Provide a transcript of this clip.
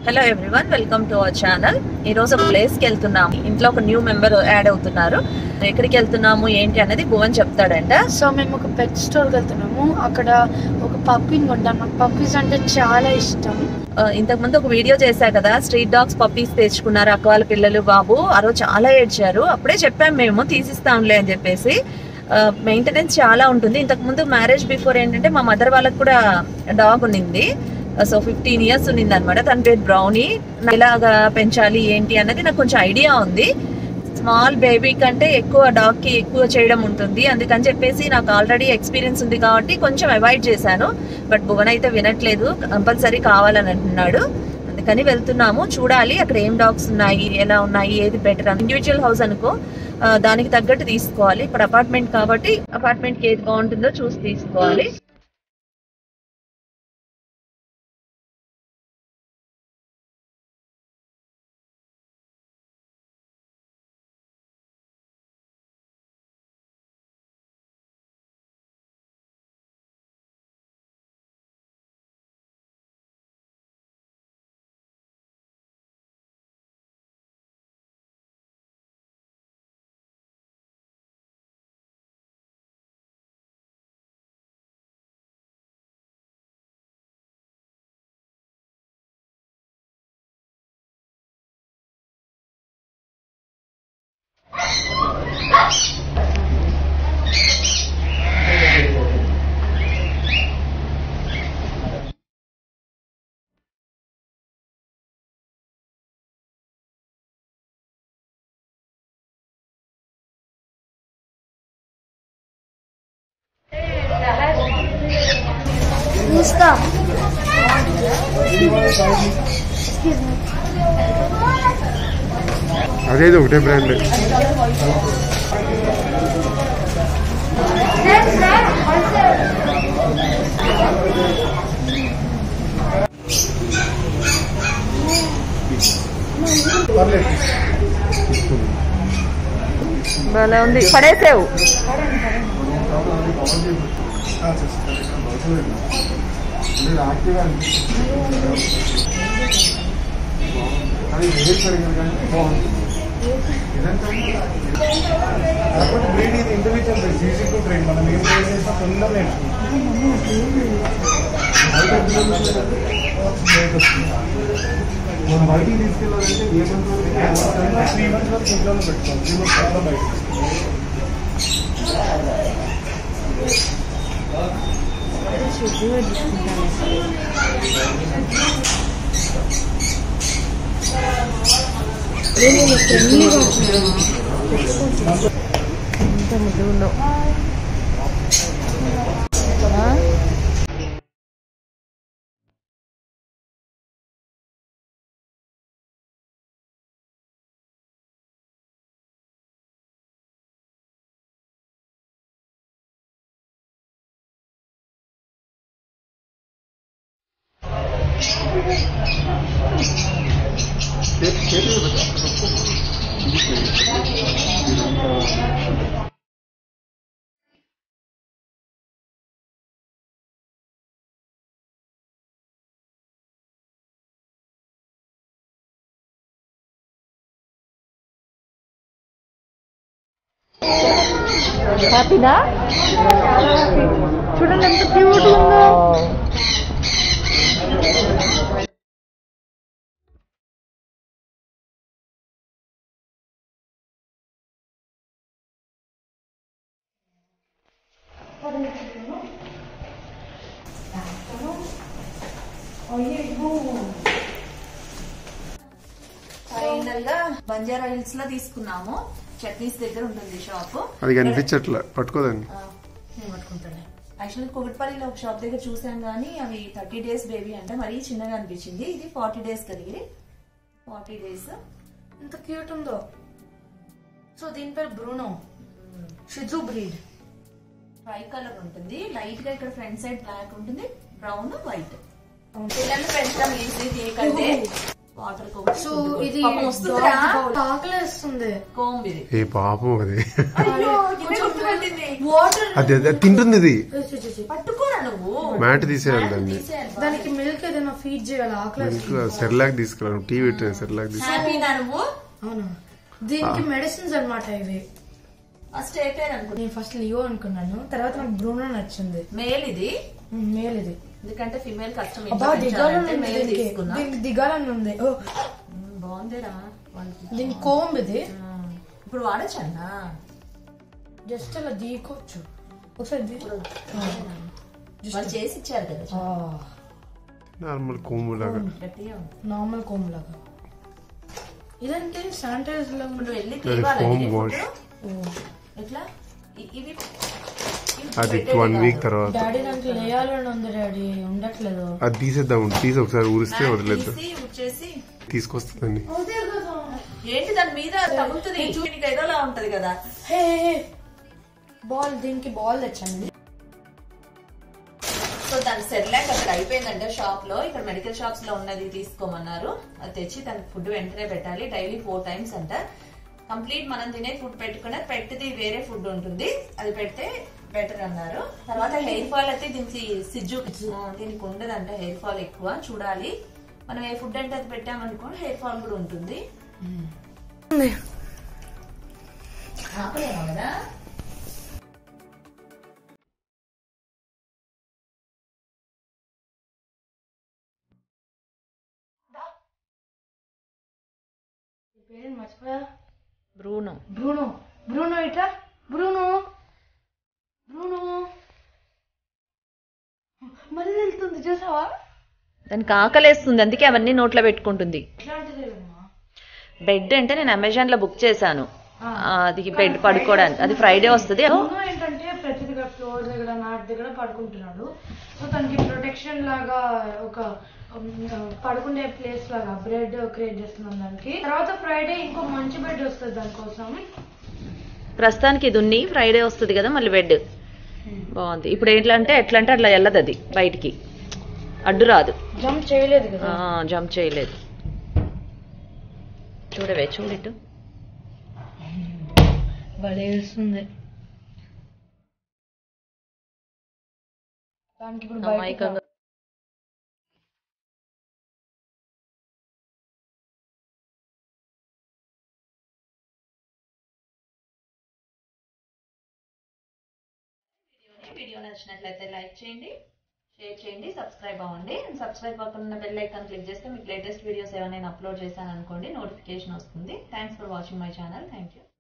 Hello everyone welcome to our channel ఈ రోజు ఒక ప్లేస్ కి వెళ్తున్నాము ఇంట్లో ఒక న్యూ మెంబర్ యాడ్ అవుతున్నారు ఎక్కడికి వెళ్తున్నాము ఏంటి అనేది భువన్ చెప్తాడంట సో మేము ఒక పెట్ స్టోర్కి వెళ్తున్నాము అక్కడ ఒక పప్పీని కొంటాం నాకు పప్పీస్ అంటే చాలా ఇష్టం ఆ, ఇంతకు ముందు ఒక వీడియో చేశా కదా స్ట్రీట్ డాగ్స్ పప్పీస్ తెచ్చుకున్నారు అక్క వాళ్ళ పిల్లలు బాబు ఆ రోజు చాలా ఏడ్చారు అప్పుడే చెప్పాం మేము తీసిస్తాంలే అని చెప్పేసి మెయింటెనెన్స్ చాలా ఉంటుంది ఇంతకు ముందు మ్యారేజ్ బిఫోర్ ఏంటంటే మా మదర్ వాళ్ళకి కూడా డాగ్ ఉన్నింది సో ఫిఫ్టీన్ ఇయర్స్ ఉన్నింది అనమాట తన పేరు బ్రౌనీ ఎలాగా పెంచాలి ఏంటి అన్నది నాకు కొంచెం ఐడియా ఉంది స్మాల్ బేబీ కంటే ఎక్కువ డాగ్ కి ఎక్కువ చేయడం ఉంటుంది అందుకని చెప్పేసి నాకు ఆల్రెడీ ఎక్స్పీరియన్స్ ఉంది కాబట్టి కొంచెం అవాయిడ్ చేశాను బట్ భువన్ అయితే వినట్లేదు కంపల్సరీ కావాలని అంటున్నాడు అందుకని వెళ్తున్నాము చూడాలి అక్కడ ఏం డాగ్స్ ఉన్నాయి ఎలా ఉన్నాయి ఏది బెటర్ ఇండివిజువల్ హౌస్ అనుకో ఆ, దానికి తగ్గట్టు తీసుకోవాలి ఇప్పుడు అపార్ట్మెంట్ కాబట్టి అపార్ట్మెంట్ కి ఏది బాగుంటుందో చూసి తీసుకోవాలి చూస్తా అదేది ఒకటే బ్రాండ్ భలే ఉంది పడేసావు అది వేరే పెరిగింది కానీ బాగుంది కాకపోతే బ్రీడ్ ఇది ఇండివిజువల్ ఈజీ టు ట్రైన్ మనం ఏం చేసేసినా తొందర మనం బయటికి తీసుకెళ్ళాలంటే ఏ మంత్ త్రీ మంత్స్ వరకు ఇంట్లోనే పెట్టుకోవాలి త్రీ మంత్స్ తర్వాత బయట ఎంత ముద్దుగుందో ఆ? హ్యాపీనా చూడండి ఎంత క్యూట్ ఉందో ఫైనల్ గా బంజారా హిల్స్ లో తీసుకున్నాము చట్నీస్ దగ్గర ఉంటుంది షాప్ అది కనిపించట్లే పట్టుకోదండి నేను పట్టుకుంటాను యాక్చువల్లీ కుకట్పల్లిలో ఒక షాప్ దగ్గర చూసాం కానీ అవి థర్టీ డేస్ బేబీ అంటే మరీ చిన్నగా అనిపించింది ఇది ఫార్టీ డేస్ కలిగి ఫార్టీ డేస్ ఎంత క్యూట్ ఉందో సో దీని పేరు బ్రూనో షిజు బ్రీడ్ ట్రై కలర్ ఉంటుంది లైట్ గా ఇక్కడ ఫ్రంట్ సైడ్ బ్లాక్ ఉంటుంది బ్రౌన్ వైట్ పిల్లల్ని పెంచడం ఈజీ కేకంటే వాటర్ సో ఇది ఆకలేస్తుంది కోంబ్ ఇది ఏ పాపం అది అయ్యో ఇదే గుర్తుపట్టింది వాటర్ అది అది తింటుంది ఇది పట్టుకోరా నువ్వు మ్యాట్ తీసేయాలి దాన్ని దానికి మిల్క్ ఏదైనా ఫీడ్ చేయాలి ఆకలి మిల్క్ సెర్లాక్ తీసుకురా టీ పెట్టాను సెర్లాక్ తీసుకు హ్యాపీనా నువ్వు అవును దీనికి మెడిసిన్స్ అన్నమాట ఇవి ఫస్ట్ ఏ పేరు అనుకో నేను ఫస్ట్ లియో అనుకున్నాను తర్వాత నాకు బ్రూనో నచ్చింది మేల్ ఇది ఉమ్, మేల్ ఇది ఎందుకంటే ఫిమేల్ కష్టం అబ్బా దిగాలని ఉంది మేల్ దీనికి తీసుకున్నా దీనికి దిగాలని ఉంది ఓ ఉమ్, బాగుందిరా వాళ్ళకి. దీని కోంబ్ ఇది ఉమ్, ఇప్పుడు వాడచ్చన్నా జస్ట్ అలా దీకోవచ్చు ఒకసారి దీ- వాళ్ళు చేసి ఇచ్చారు కదా ఆ, నార్మల్ కోము లాగా గట్టిగా ఉంది. నార్మల్ కోంబ్ లాగా ఇదంటే శానిటైజర్ లాగా ఇప్పుడు ఉంది. వెళ్ళి అది తేవాలి foam ఇది wash. ఇప్పుడు. ఎట్లా ఇ- ఇవి ఇవి అది పెట్టేది వన్ వీక్ కాదు. తర్వాత డాడీ దానికి లేయాలని ఉంది డాడీ ఉండట్లేదు అది తీసేద్దాం తీసి ఒకసారి ఊరిస్తే వదిలేద్దాం తీసి వచ్చేసి తీసుకొస్తుందండి ఏంటి దాని మీద తగులుతుంది చూడడానికి ఏదోలా ఉంటది కదా హే బాల్ దీనికి బాల్ తెచ్చండి సో దాని సెర్లాక్ అక్కడ అయిపోయిందంటే షాప్ లో ఇక్కడ మెడికల్ షాప్స్ లో ఉన్నది తీసుకోమన్నారు అది తెచ్చి దానికి ఫుడ్ వెంటనే పెట్టాలి డైలీ ఫోర్ టైమ్స్ అంట కంప్లీట్ మనం తినే ఫుడ్ పెట్టుకున్న పెట్టిది వేరే ఫుడ్ ఉంటుంది అది పెడితే బెటర్ అన్నారు తర్వాత హెయిర్ ఫాల్ అయితే దీనికి సిజ్జు ఆ, దీనికి ఉండదంట హెయిర్ ఫాల్ ఎక్కువ చూడాలి మనం ఏ ఫుడ్ అంటే అది పెట్టామనుకో హెయిర్ ఫాల్ కూడా ఉంటుంది ఆపలేమో కదా పేరు మర్చిపోయా బ్రూనో బ్రూనో బ్రూనో ఇట్రా బ్రూనో బ్రూనో మళ్ళీ వెళ్తుంది చూసావా దానికి ఆకలేస్తుంది అందుకే అవన్నీ నోట్లో పెట్టుకుంటుంది ఎట్లాంటిది అమ్మా బెడ్ అంటే నేను అమెజాన్ లో బుక్ చేశాను ఆ, అది బెడ్ పడుకోవడానికి అది ఫ్రైడే వస్తుంది బ్రూనో ఏంటంటే ప్రతి దగ్గర ఫ్లోర్ దగ్గర మ్యాట్ దగ్గర పడుకుంటున్నాడు సో తనకి ప్రొటెక్షన్ లాగా ఒక ఉమ్, పడుకునే ప్లేస్ లాగా బ్రెడ్ క్రియేట్ చేస్తున్నాం దానికి తర్వాత ఫ్రైడే ఇంకో మంచి బెడ్ వస్తుంది దానికోసం ప్రస్తుతానికి ఇది ఉన్ని ఫ్రైడే వస్తుంది కదా మళ్ళీ బెడ్ బాగుంది ఇప్పుడు ఎట్లా అంటే ఎట్లా అంటే అట్లా వెళ్ళదు అది బయటికి అడ్డు రాదు జంప్ చేయలేదు కదా జంప్ చేయలేదు చూడవే చూడిట్టు భలే వేస్తుంది దానికి ఇప్పుడు బయటికి అమాయకంగా వీడియో నచ్చినట్లయితే లైక్ చేయండి షేర్ చేయండి సబ్స్క్రైబ్ అవ్వండి సబ్స్క్రైబ్ అవ్వకుండా బెల్ ఐకాన్ క్లిక్ చేస్తే మీకు లేటెస్ట్ వీడియోస్ ఏమైనా అప్లోడ్ చేశాను అనుకోండి నోటిఫికేషన్ వస్తుంది thanks for watching my channel thank you